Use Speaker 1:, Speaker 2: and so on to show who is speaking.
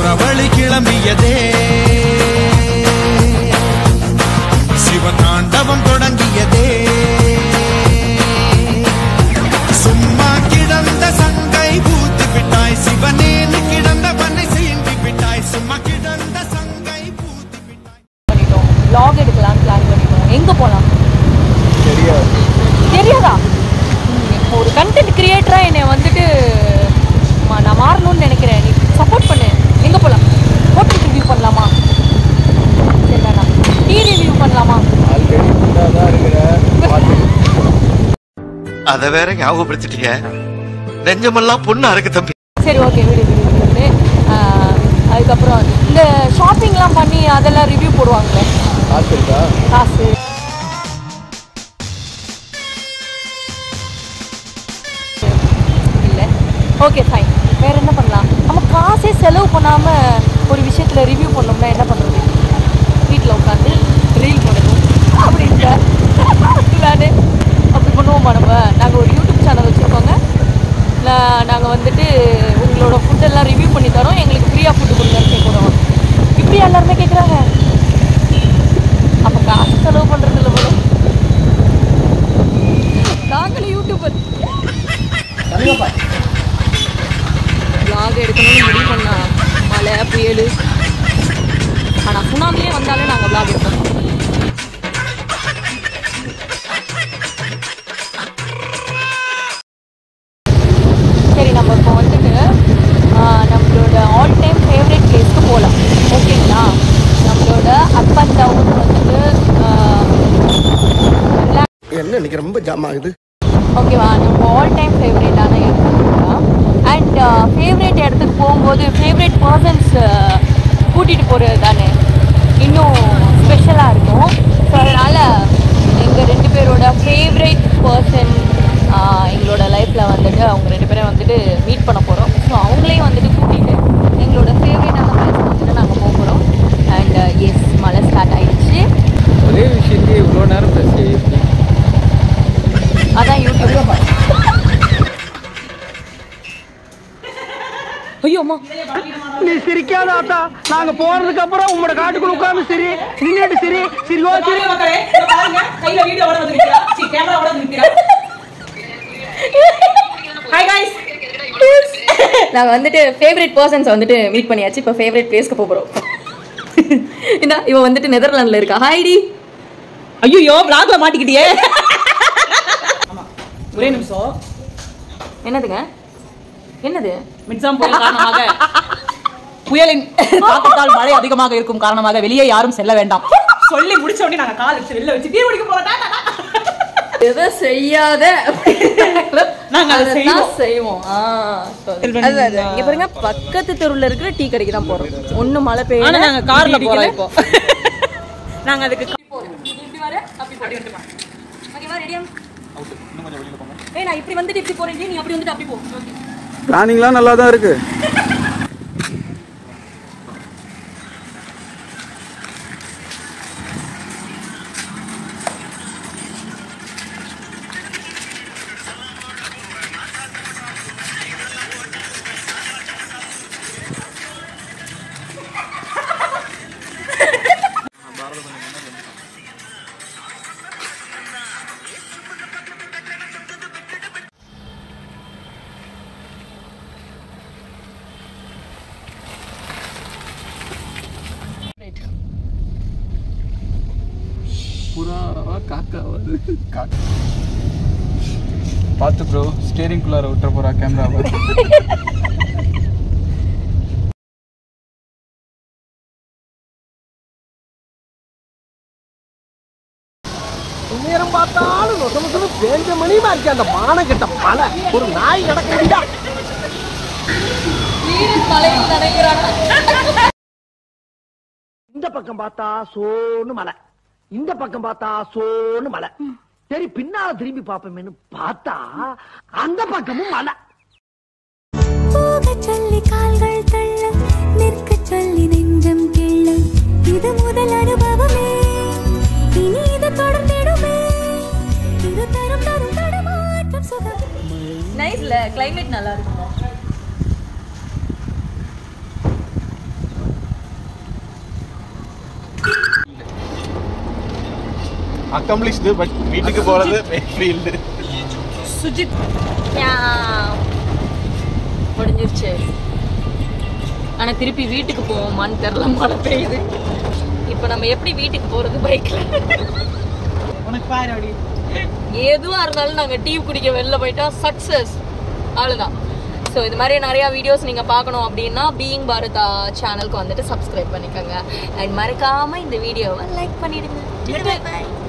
Speaker 1: சுரவழி கிளம்பியதே சிவதாண்டவம் தொடங்கியதே சும்மா கிடந்த சங்கை பூத்து விட்டாய் சிவனேனு கிடந்தவனை சீண்டி விட்டாய் சும்மா கிடந்த சங்கை பூத்து விட்டாய்
Speaker 2: பண்ணிட்டோம் vlog எடுக்கலாம்னு பிளான் பண்ணிட்டோம் எங்க போலாம் தெரியாதா ம், இப்போ ஒரு கண்டென்ட் கிரியேட்டரா என்னை வந்துட்டு ம- நான் மாறணும்னு நினைக்கிறேன் நீ சப்போர்ட் பண்ணு எங்க போலாம் ஹோட்டல் ரிவ்யூ பண்ணலாமா சரி வேணாம் டீ ரிவ்யூ பண்ணலாமா
Speaker 3: அத வேற ஞாபகப்படுத்திட்டீங்க நெஞ்சமெல்லாம் பொண்ணா இருக்கு தம்பி
Speaker 2: சரி ஓகே விடு விடு விடு விடு ஆஹ், அதுக்கப்புறம் இந்த ஷாப்பிங்லாம் பண்ணி அதெல்லாம் ரிவ்யூ போடுவாங்களே காசு இல்லை ஓகே ஃபைன் வேற என்ன பண்ணலாம் நம்ம காசே செலவு பண்ணாம ஒரு விஷயத்துல ரிவ்யூ பண்ணோம்னா என்ன பண்றது வீட்டில் உட்காந்து ரீல் பண்ணணும் அப்படின்ட்டு நான் அப்படி பண்ணுவோமா நம்ம நாங்கள் ஒரு யூடியூப் சேனல் வச்சுருக்கோங்க நாங்கள் வந்துட்டு உங்களோட ஃபுட்டெல்லாம் ரிவ்யூ பண்ணி தரோம் எங்களுக்கு ஃப்ரீயாக ஃபுட்டு கொடுங்கன்னு கேட்குறோம் இப்படி எல்லாருமே கேட்குறாங்க அப்போ காசு செலவு பண்ணுறது இல்லை போல நாங்களும் யூடியூபர் vlog எடுக்கணும்னு முடிவு பண்ணா மழை புயல் ஆனால் சுனாமியே வந்தாலும் நாங்கள் vlog எடுப்போம் சரி நம்ம இப்போ வந்துட்டு ஆஹ், நம்மளோட ஆல் டைம் ஃபேவரட் பிளேஸ்க்கு போகலாம் ஓகேங்களா நம்மளோட அப் அண்ட் டவுன் வந்துட்டு ஆஹ்,
Speaker 4: என்ன இன்னைக்கு ரொம்ப ஜாம் ஆகுது
Speaker 2: ஓகேவா நம்ம ஆல் டைம் ஃபேவரேட்டான இடத்துக்கு போகலாம் அண்ட் ஃபேவரேட் இடத்துக்கு போகும்போது ஃபேவரேட் பர்சன்ஸ் கூட்டிகிட்டு போகிறது தானே இன்னும் ஸ்பெஷலாக இருக்கும் ஸோ அதனால் எங்கள் ரெண்டு பேரோட ஃபேவரேட் பர்சன் எங்களோட லைஃப்பில் வந்துட்டு அவங்க ரெண்டு பேரும் வந்துட்டு மீட் பண்ண போகிறோம் ஸோ அவங்களையும் வந்துட்டு கூட்டிகிட்டு எங்களோட ஃபேவரேட்டான பிளேஸ் வந்துட்டு நாங்கள் போக போகிறோம் அண்ட் எஸ் மழை ஸ்டார்ட் ஆயிடுச்சு
Speaker 5: ஒரே விஷயத்தையே இவ்வளோ நேரம் பேசி
Speaker 2: அதான் யூடியூப் ஐயோ அம்மா
Speaker 4: நீ சிரிக்காத ஆத்தா நாங்க போறதுக்கு அப்புறம் உங்களோட காட்டுக்குள்ள உட்கார்ந்து சிரி நின்னுட்டு சிரி சிரிவா சிரி
Speaker 6: மக்களே இங்க பாருங்க கையில வீடியோட வந்து நிக்கிறா சி கேமராவோட வந்து நிக்கிறா ஹாய் गाइस
Speaker 2: நாங்கள் வந்துட்டு ஃபேவரட் பர்சன்ஸ் வந்துட்டு மீட் பண்ணியாச்சு இப்போ ஃபேவரட் பிளேஸ்க்கு போகிறோம் என்ன இவன் வந்துட்டு நெதர்லாண்டில் இருக்கா ஹாய்டி
Speaker 6: ஐயோ vlogல மாட்டிக்கிட்டியே ஆமா ஒரே நிமிஷம்
Speaker 2: என்னதுங்க என்னது
Speaker 6: மிட்ஸாம் புயல் காரணமாக புயலின் தாக்கத்தால் மழை அதிகமாக இருக்கும் காரணமாக வெளியே யாரும் செல்ல வேண்டாம் சொல்லி முடிச்ச உடனே நாங்க கால் எடுத்து வெளில வச்சு டீ குடிக்க போறோம்
Speaker 2: எதை செய்யாத
Speaker 6: நாங்க அதை
Speaker 2: அதைத்தான்
Speaker 6: செய்வோம்.
Speaker 2: செய்வோம் ஆ, so அது- அது- அது. இங்க பாருங்க பக்கத்து தெருவுல இருக்கிற டீ கடைக்கு தான் போறோம் ஒண்ணு மழை பெய்யும்
Speaker 6: ஆனா நாங்க கார்ல போறோம் இப்போ நாங்க அதுக்கு
Speaker 2: இப்படி வர அப்படி போட்டு ஓகேவா ரெடியா ஏய் நான் இப்படி வந்துட்டு இப்படி போறேன் நீ அப்படி வந்துட்டு அப்படி போ ஓகே
Speaker 5: பிளானிங்லாம் நல்லா தான் இருக்கு புறாவா காக்காவா காக்கா பார்த்து ப்ரோ ஸ்டேரிங் குள்ளார விட்டுற போறா கேமராவை
Speaker 4: நேரம் பார்த்தாலும் நொச நொசனு பேஞ்ச மணியுமா இருக்கு அந்த மானம் கெட்ட மலை ஒரு நாய் கிடக்க முடியா
Speaker 2: மலையில் நனைகிறாங்க
Speaker 4: இந்த பக்கம் பார்த்தா சோன்னு மலை இந்த பக்கம் பார்த்தா சோன்னு மலை சரி பின்னால திரும்பி பாப்போமேன்னு பார்த்தா அந்த பக்கமும் மலை
Speaker 7: போகச் சொல்லி கால்கள் தள்ள நிற்கச் சொல்லி நெஞ்சம் கிள்ள இது முதல் அனுபவமே இனி இது தொடர்ந்திடுமே இது தரும் தரும் தடுமாற்றம் சுகம்
Speaker 2: நைஸ்ல கிளைமேட் நல்லா இருக்கும்
Speaker 8: அக்கம்ப்ளிஷ்டு பட் வீட்டுக்கு போறது ஃபீல்டு
Speaker 6: சுஜித்
Speaker 2: முடிஞ்சிருச்சு ஆனா திருப்பி வீட்டுக்கு போவோமான்னு தெரியல மழை பெய்யுது இப்போ நம்ம எப்படி வீட்டுக்கு போறது பைக்ல
Speaker 6: உனக்கு பாரு அப்படி
Speaker 2: எதுவா இருந்தாலும் நாங்க டீ குடிக்க வெளில போயிட்டா சக்சஸ் அவ்வளவுதான் ஸோ இது மாதிரி நிறைய வீடியோஸ் நீங்க பார்க்கணும் அப்படின்னா பீயிங் பாரதா சேனலுக்கு வந்துட்டு சப்ஸ்கிரைப் பண்ணிக்கோங்க அண்ட் மறக்காம இந்த வீடியோவை லைக் பண்ணிடுங்க Bye bye.